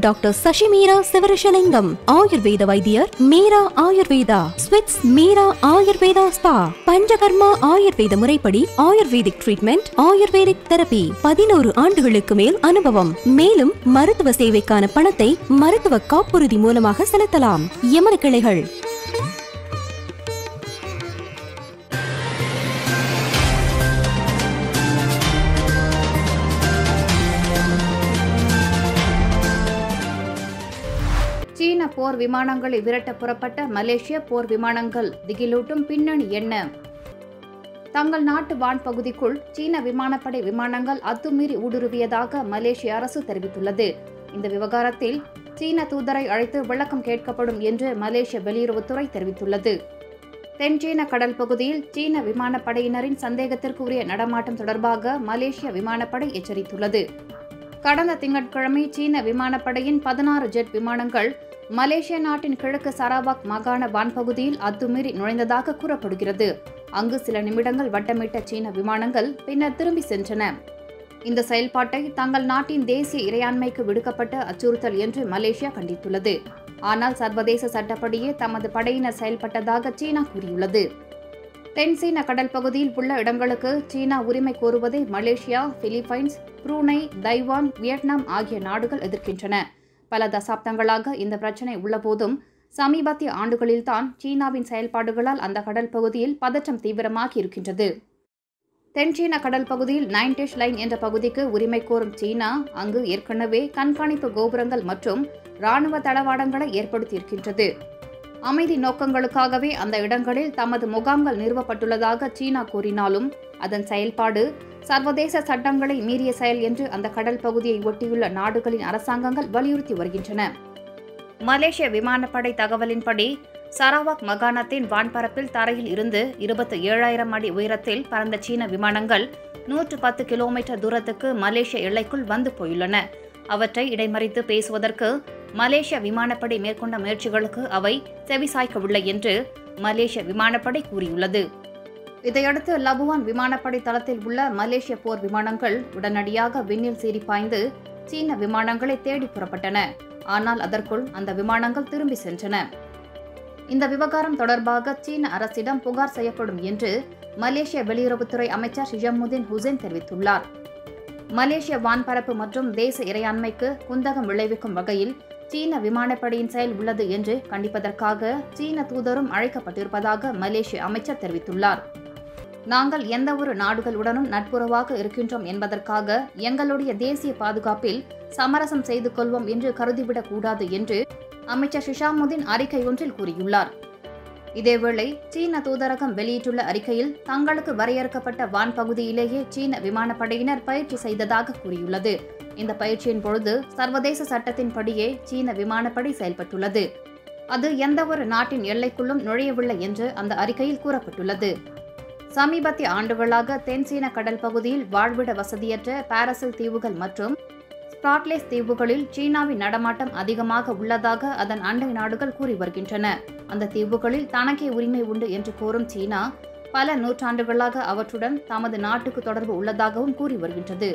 doctor Sasi Meera Sivarishalingam Ayurveda வைத்தியர் மீரா ஆயுர்வேதா ஸ்விட்ஸ் Meera Ayurveda spa Panchakarma Ayurveda முறைப்படி ஆயுர்வேதிக் ட்ரீட்மெண்ட் ஆயுர்வேதிக் தெரபி பதினோரு ஆண்டுகளுக்கு மேல் அனுபவம் மேலும் மருத்துவ சேவைக்கான பணத்தை மருத்துவ காப்புறுதி மூலமாக செலுத்தலாம் எமது கிளைகள் சீன போர் விமானங்களை விரட்ட புறப்பட்ட மலேசிய போர் விமானங்கள் திகிலூட்டும் பின்னணி என்ன தங்கள் நாட்டு வான் பகுதிக்குள் சீன விமானப்படை விமானங்கள் அத்துமீறி ஊடுருவியதாக மலேசிய அரசு தெரிவித்துள்ளது இந்த விவகாரத்தில் சீன தூதரை அழைத்து விளக்கம் கேட்கப்படும் என்று மலேசிய வெளியுறவுத்துறை தெரிவித்துள்ளது தென்சீன கடல் பகுதியில் சீன விமானப்படையினரின் சந்தேகத்திற்குரிய நடமாட்டம் தொடர்பாக மலேசிய விமானப்படை எச்சரித்துள்ளது கடந்த திங்கட்கிழமை சீன விமானப்படையின் பதினாறு ஜெட் விமானங்கள் மலேசிய நாட்டின் கிழக்கு சரவாக் மாகாண வான்பகுதியில் அத்துமீறி நுழைந்ததாக கூறப்படுகிறது அங்கு சில நிமிடங்கள் வட்டமிட்ட சீன விமானங்கள் பின்னர் திரும்பி சென்றன இந்த செயல்பாட்டை தங்கள் நாட்டின் தேசிய இறையாண்மைக்கு விடுக்கப்பட்ட அச்சுறுத்தல் என்று மலேசியா கண்டித்துள்ளது ஆனால் சர்வதேச சட்டப்படியே தமது படையினர் செயல்பட்டதாக சீனா கூறியுள்ளது தென் சீன கடல் பகுதியில் உள்ள இடங்களுக்கு சீனா உரிமை கோருவதை Malaysia Philippines Brunei Taiwan Vietnam ஆகிய நாடுகள் எதிர்க்கின்றன பல தசாப்தங்களாக இந்த பிரச்சினை உள்ளபோதும் சமீபத்திய ஆண்டுகளில்தான் சீனாவின் செயல்பாடுகளால் அந்த கடல் பகுதியில் பதற்றம் தீவிரமாகி இருக்கின்றது தென்சீன கடல் பகுதியில் நைன்டிஷ் லைன் என்ற பகுதிக்கு உரிமை கோரும் சீனா அங்கு ஏற்கனவே கண்காணிப்பு கோபுரங்கள் மற்றும் ராணுவ தளவாடங்களை ஏற்படுத்தியிருக்கின்றது அமைதி நோக்கங்களுக்காகவே அந்த இடங்களில் தமது முகாம்கள் நிறுவப்பட்டுள்ளதாக சீனா கூறினாலும் அதன் செயல்பாடு சர்வதேச சட்டங்களை மீறிய செயல் என்று அந்த கடல் பகுதியை ஒட்டியுள்ள நாடுகளின் அரசாங்கங்கள் வலியுறுத்தி வருகின்றன மலேசிய விமானப்படை தகவலின்படி சரவாக் மாகாணத்தின் வான்பரப்பில் தரையில் இருந்து இருபத்தி ஏழாயிரம் அடி உயரத்தில் பறந்த சீன விமானங்கள் நூற்று பத்து கிலோமீட்டர் தூரத்துக்கு மலேசிய எல்லைக்குள் வந்து போயுள்ளன அவற்றை இடைமறித்து பேசுவதற்கு மலேசிய விமானப்படை மேற்கொண்ட முயற்சிகளுக்கு அவை செவிசாய்க்கவில்லை என்று மலேசிய விமானப்படை கூறியுள்ளது இதையடுத்து லபுவான் விமானப்படை தளத்தில் உள்ள மலேசிய போர் விமானங்கள் உடனடியாக விண்ணில் சீறி பாய்ந்து சீன விமானங்களை தேடி புறப்பட்டன ஆனால் அதற்குள் அந்த விமானங்கள் திரும்பி சென்றன இந்த விவகாரம் தொடர்பாக சீன அரசிடம் புகார் செய்யப்படும் என்று மலேசிய வெளியுறவுத்துறை அமைச்சர் ஷிஜமுதீன் ஹுசேன் தெரிவித்துள்ளார் மலேசிய வான்பரப்பு மற்றும் தேச இறையாண்மைக்கு குந்தகம் விளைவிக்கும் வகையில் சீன விமானப்படையின் செயல் உள்ளது என்று கண்டிப்பதற்காக சீன தூதரும் அழைக்கப்பட்டிருப்பதாக மலேசிய அமைச்சர் தெரிவித்துள்ளார் நாங்கள் எந்த ஒரு நாடுகளுடனும் நட்புறவாக இருக்கின்றோம் என்பதற்காக எங்களுடைய தேசிய பாதுகாப்பில் சமரசம் செய்து கொள்வோம் என்று கருதிவிடக் கூடாது என்று அமைச்சர் ஷிஷாமுதீன் அறிக்கை ஒன்றில் கூறியுள்ளார் இதேவேளை சீன தூதரகம் வெளியிட்டுள்ள அறிக்கையில் தங்களுக்கு வரையறுக்கப்பட்ட வான் பகுதியிலேயே சீன விமானப்படையினர் பயிற்சி செய்ததாக கூறியுள்ளது இந்த பயிற்சியின் பொழுது சர்வதேச சட்டத்தின்படியே சீன விமானப்படை செயல்பட்டுள்ளது அது எந்தவொரு நாட்டின் எல்லைக்குள்ளும் நுழையவில்லை என்று அந்த அறிக்கையில் கூறப்பட்டுள்ளது சமீபத்திய ஆண்டுகளாக தென்சீன கடல் பகுதியில் வாழ்விட வசதியற்ற பாரசல் தீவுகள் மற்றும் ஸ்பாட்லேஸ் தீவுகளில் சீனாவின் நடமாட்டம் அதிகமாக உள்ளதாக அதன் அண்டை நாடுகள் கூறி வருகின்றன அந்த தீவுகளில் தனக்கே உரிமை உண்டு என்று கூறும் சீனா பல நூற்றாண்டுகளாக அவற்றுடன் தமது நாட்டுக்கு தொடர்பு உள்ளதாகவும் கூறி வருகின்றது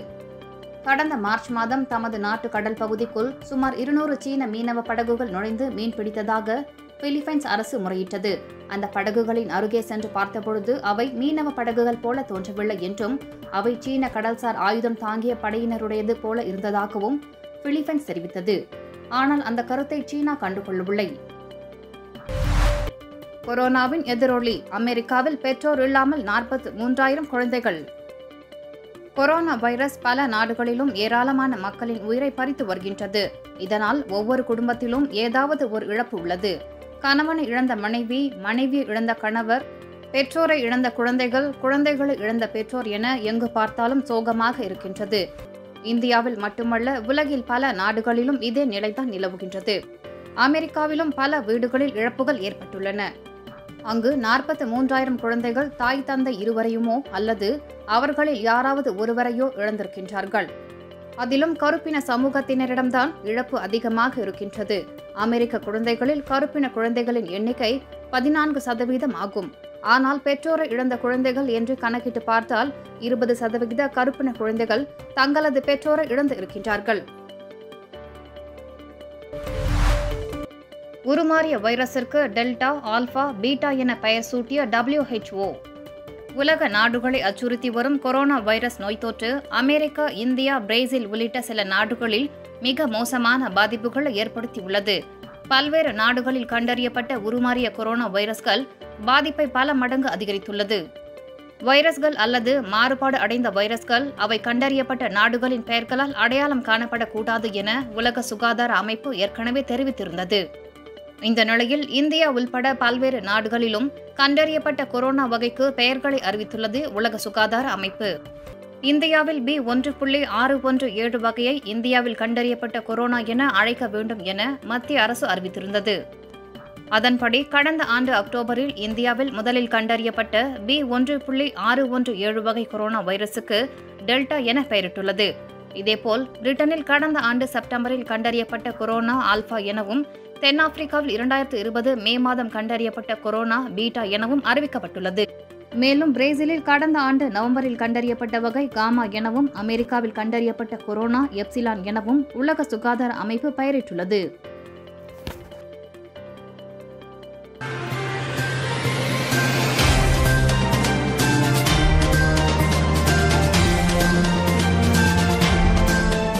கடந்த மார்ச் மாதம் தமது நாட்டு கடல் பகுதிக்குள் சுமார் இருநூறு சீன மீனவ படகுகள் நுழைந்து மீன் பிடித்ததாக பிலிப்பைன்ஸ் அரசு முறையிட்டது அந்த படகுகளின் அருகே சென்று பார்த்தபொழுது அவை மீனவ படகுகள் போல தோன்றவில்லை என்றும் அவை சீன கடல்சார் ஆயுதம் தாங்கிய படையினருடையது போல இருந்ததாகவும் பிலிப்பைன்ஸ் தெரிவித்தது ஆனால் அந்த கருத்தை சீனா கண்டுகொள்ளவில்லை கொரோனாவின் எதிரொலி அமெரிக்காவில் பெற்றோர் இல்லாமல் நாற்பத்தி மூன்றாயிரம் குழந்தைகள் கொரோனா வைரஸ் பல நாடுகளிலும் ஏராளமான மக்களின் உயிரை பறித்து வருகின்றது இதனால் ஒவ்வொரு குடும்பத்திலும் ஏதாவது ஒரு இழப்பு உள்ளது கணவனை இழந்த மனைவி மனைவியை இழந்த கணவர் பெற்றோரை இழந்த குழந்தைகள் குழந்தைகளை இழந்த பெற்றோர் என எங்கு பார்த்தாலும் சோகமாக இருக்கின்றது இந்தியாவில் மட்டுமல்ல உலகில் பல நாடுகளிலும் இதே நிலைதான் நிலவுகின்றது அமெரிக்காவிலும் பல வீடுகளில் இழப்புகள் ஏற்பட்டுள்ளன அங்கு நாற்பத்தி மூன்றாயிரம் குழந்தைகள் தாய் தந்தை இருவரையுமோ அல்லது அவர்களில் யாராவது ஒருவரையோ இழந்திருக்கின்றார்கள் அதிலும் கருப்பின சமூகத்தினரிடம்தான் இழப்பு அதிகமாக இருக்கின்றது அமெரிக்க குழந்தைகளில் கருப்பின குழந்தைகளின் எண்ணிக்கை பதினான்கு சதவீதம் ஆகும் ஆனால் பெற்றோரை இழந்த குழந்தைகள் என்று கணக்கிட்டு பார்த்தால் இருபது சதவிகித கருப்பின குழந்தைகள் தங்களது பெற்றோரை இழந்து இருக்கின்றார்கள் உருமாறிய வைரஸிற்கு டெல்டா ஆல்பா பீட்டா என பெயர் சூட்டிய WHO உலக நாடுகளை அச்சுறுத்தி வரும் கொரோனா வைரஸ் நோய் தொற்று அமெரிக்கா இந்தியா பிரேசில் உள்ளிட்ட சில நாடுகளில் மிக மோசமான பாதிப்புகளை ஏற்படுத்தியுள்ளது பல்வேறு நாடுகளில் கண்டறியப்பட்ட உருமாறிய கொரோனா வைரஸ்கள் பாதிப்பை பல மடங்கு அதிகரித்துள்ளது வைரஸ்கள் அல்லது மாறுபாடு அடைந்த வைரஸ்கள் அவை கண்டறியப்பட்ட நாடுகளின் பெயர்களால் அடையாளம் காணப்படக்கூடாது என உலக சுகாதார அமைப்பு ஏற்கனவே தெரிவித்திருந்தது இந்த நிலையில் இந்தியா உள்பட பல்வேறு நாடுகளிலும் கண்டறியப்பட்ட கொரோனா வகைக்கு பெயர்களை அறிவித்துள்ளது உலக சுகாதார அமைப்பு இந்தியாவில் பி ஒன்று புள்ளி ஆறு ஒன்று ஏழு வகையை இந்தியாவில் கண்டறியப்பட்ட கொரோனா என அழைக்க வேண்டும் என மத்திய அரசு அறிவித்திருந்தது அதன்படி கடந்த ஆண்டு அக்டோபரில் இந்தியாவில் முதலில் கண்டறியப்பட்ட பி ஒன்று புள்ளி ஆறு ஒன்று ஏழு வகை கொரோனா வைரசுக்கு டெல்டா என பெயரிட்டுள்ளது இதேபோல் பிரிட்டனில் கடந்த ஆண்டு செப்டம்பரில் கண்டறியப்பட்ட கொரோனா ஆல்பா எனவும் தென்னாப்பிரிக்காவில் இரண்டாயிரத்து இருபது மே மாதம் கண்டறியப்பட்ட கொரோனா பீட்டா எனவும் அறிவிக்கப்பட்டுள்ளது மேலும் பிரேசிலில் கடந்த ஆண்டு நவம்பரில் கண்டறியப்பட்ட வகை காமா எனவும் அமெரிக்காவில் கண்டறியப்பட்ட கொரோனா எப்சிலான் எனவும் உலக சுகாதார அமைப்பு பெயரிட்டுள்ளது